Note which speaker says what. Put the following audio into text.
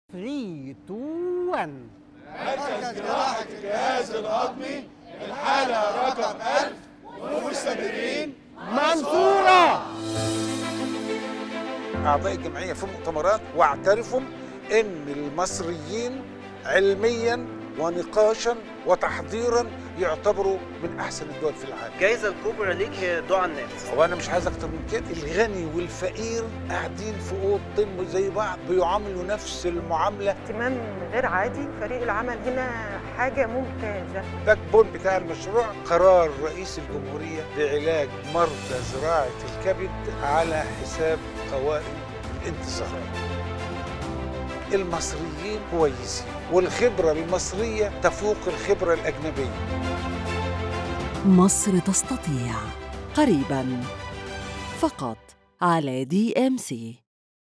Speaker 1: 3 2 1
Speaker 2: مركز جراحة الجهاز الهضمي الحالة رقم 1000 ومستمرين
Speaker 1: منصورة
Speaker 3: أعضاء الجمعية في مؤتمرات واعترفوا أن المصريين علميا ونقاشا وتحضيرا يعتبروا من أحسن الدول في العالم
Speaker 4: الجائزة الكبرى ليك هي دعاء الناس
Speaker 3: هو أنا مش عايز أكتر من كده الغني والفقير قاعدين في أوضتين زي بعض بيعاملوا نفس المعاملة
Speaker 5: اهتمام غير عادي فريق العمل هنا حاجة ممتازة
Speaker 3: باك بون بتاع المشروع قرار رئيس الجمهورية بعلاج مرضى زراعة الكبد على حساب قوائم الانتصارات المصريين كويسين والخبرة المصرية تفوق الخبرة الأجنبية
Speaker 6: مصر تستطيع قريبا فقط على دي ام سي